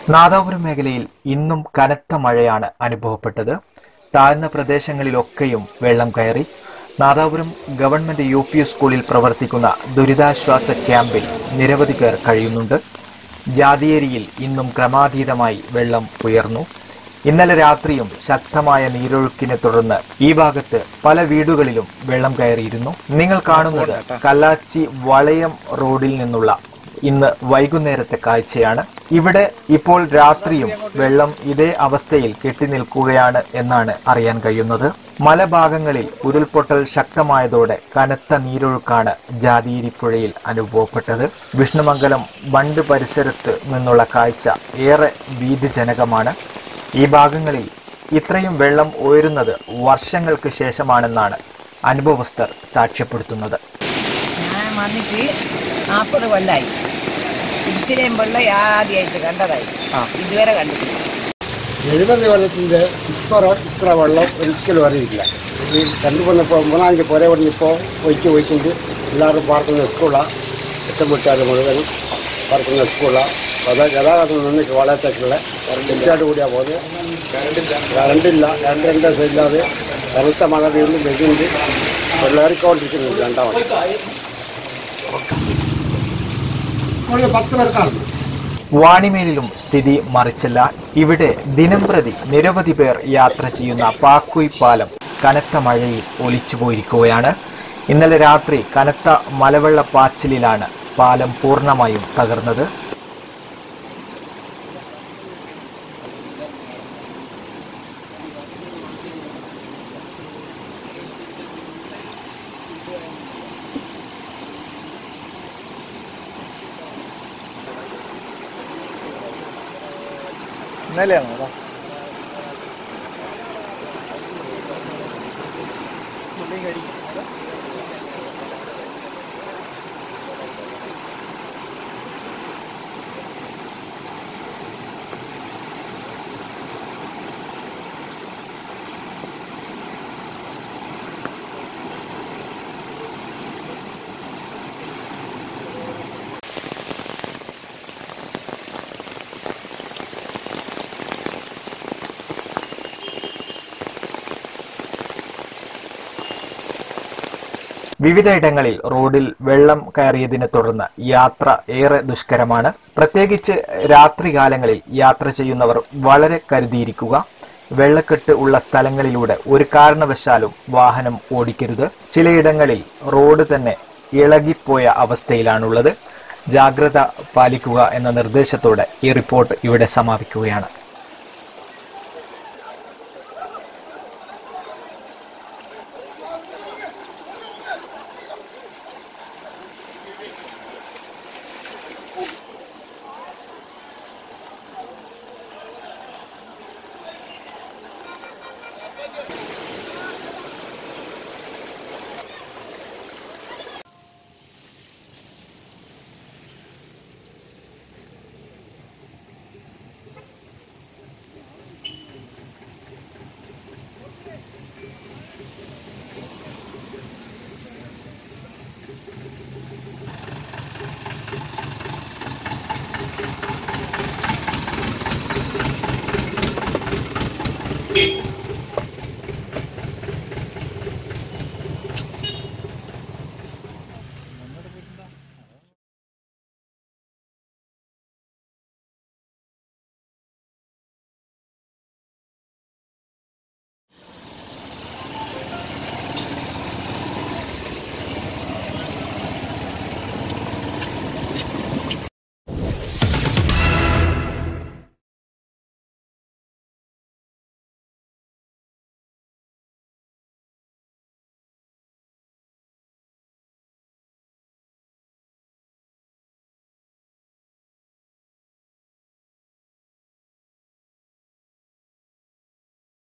നാദാപുരം മേഖലയിൽ ഇന്നും കനത്ത മഴയാണ് അനുഭവപ്പെട്ടത് താഴ്ന്ന പ്രദേശങ്ങളിലൊക്കെയും വെള്ളം കയറി നാദാപുരം ഗവൺമെന്റ് യു പി സ്കൂളിൽ പ്രവർത്തിക്കുന്ന ദുരിതാശ്വാസ ക്യാമ്പിൽ നിരവധി പേർ കഴിയുന്നുണ്ട് ജാതിയേരിയിൽ ഇന്നും ക്രമാതീതമായി വെള്ളം ഉയർന്നു ഇന്നലെ രാത്രിയും ശക്തമായ നീരൊഴുക്കിനെ തുടർന്ന് ഈ ഭാഗത്ത് പല വീടുകളിലും വെള്ളം കയറിയിരുന്നു നിങ്ങൾ കാണുന്നത് കല്ലാച്ചി വളയം റോഡിൽ നിന്നുള്ള ഇന്ന് വൈകുന്നേരത്തെ കാഴ്ചയാണ് ഇവിടെ ഇപ്പോൾ രാത്രിയും വെള്ളം ഇതേ അവസ്ഥയിൽ കെട്ടിനിൽക്കുകയാണ് എന്നാണ് അറിയാൻ കഴിയുന്നത് മലഭാഗങ്ങളിൽ ഉരുൾപൊട്ടൽ ശക്തമായതോടെ കനത്ത നീരൊഴുക്കാണ് ജാതിയിരിപ്പുഴയിൽ അനുഭവപ്പെട്ടത് വിഷ്ണുമംഗലം ബണ്ട് പരിസരത്ത് നിന്നുള്ള കാഴ്ച ഏറെ ഭീതിജനകമാണ് ഈ ഭാഗങ്ങളിൽ ഇത്രയും വെള്ളം ഉയരുന്നത് വർഷങ്ങൾക്ക് ശേഷമാണെന്നാണ് അനുഭവസ്ഥർ സാക്ഷ്യപ്പെടുത്തുന്നത് ഞാൻ വന്നിട്ട് നാൽപ്പത് കൊല്ലായി ഇത്രയും വെള്ളം ആദ്യമായിട്ട് കണ്ടതായി ഇതുവരെ കണ്ടിട്ടില്ല എഴുപത് കൊല്ലത്തിൻ്റെ ഇപ്പുറം ഇത്ര വെള്ളം ഒരിക്കലും അറിയില്ല ഈ രണ്ടു കൊല്ലപ്പോൾ മൂന്നാഞ്ച് പുര ഇപ്പോൾ ഒഴിച്ച് ഒഴിച്ചിട്ട് എല്ലാവരും പാർക്കുന്ന സ്കൂളാണ് ഒറ്റമുട്ടാറ് മുഴുവനും പാർക്കുന്ന സ്കൂളാണ് അത് ഗതാഗതം നിന്നിട്ട് വളയത്തേക്കുള്ള തെറ്റായിട്ട് കൂടിയാണ് പോകുന്നത് കറണ്ടില്ല രണ്ട് രണ്ട് ദിവസം ഇല്ലാതെ കറുത്ത മഴ വീണ്ടും വരുന്നുണ്ട് വെള്ളേറിക്കൊണ്ടിരിക്കുന്നുണ്ട് രണ്ടാമത് പത്ത് പേർക്കാണ് വാണിമേലിലും സ്ഥിതി മറിച്ചല്ല ഇവിടെ ദിനംപ്രതി നിരവധി പേർ യാത്ര ചെയ്യുന്ന പാക്കുയ് പാലം കനത്ത മഴയിൽ ഒലിച്ചുപോയിരിക്കുകയാണ് ഇന്നലെ രാത്രി കനത്ത മലവെള്ളപ്പാച്ചിലിലാണ് പാലം പൂർണ്ണമായും തകർന്നത് വിവിധയിടങ്ങളിൽ റോഡിൽ വെള്ളം കയറിയതിനെ തുടർന്ന് യാത്ര ഏറെ ദുഷ്കരമാണ് പ്രത്യേകിച്ച് രാത്രികാലങ്ങളിൽ യാത്ര ചെയ്യുന്നവർ വളരെ കരുതിയിരിക്കുക വെള്ളക്കെട്ട് ഉള്ള സ്ഥലങ്ങളിലൂടെ ഒരു കാരണവശാലും വാഹനം ഓടിക്കരുത് ചിലയിടങ്ങളിൽ റോഡ് തന്നെ ഇളകിപ്പോയ അവസ്ഥയിലാണുള്ളത് ജാഗ്രത പാലിക്കുക എന്ന നിർദ്ദേശത്തോടെ ഈ റിപ്പോർട്ട് ഇവിടെ സമാപിക്കുകയാണ്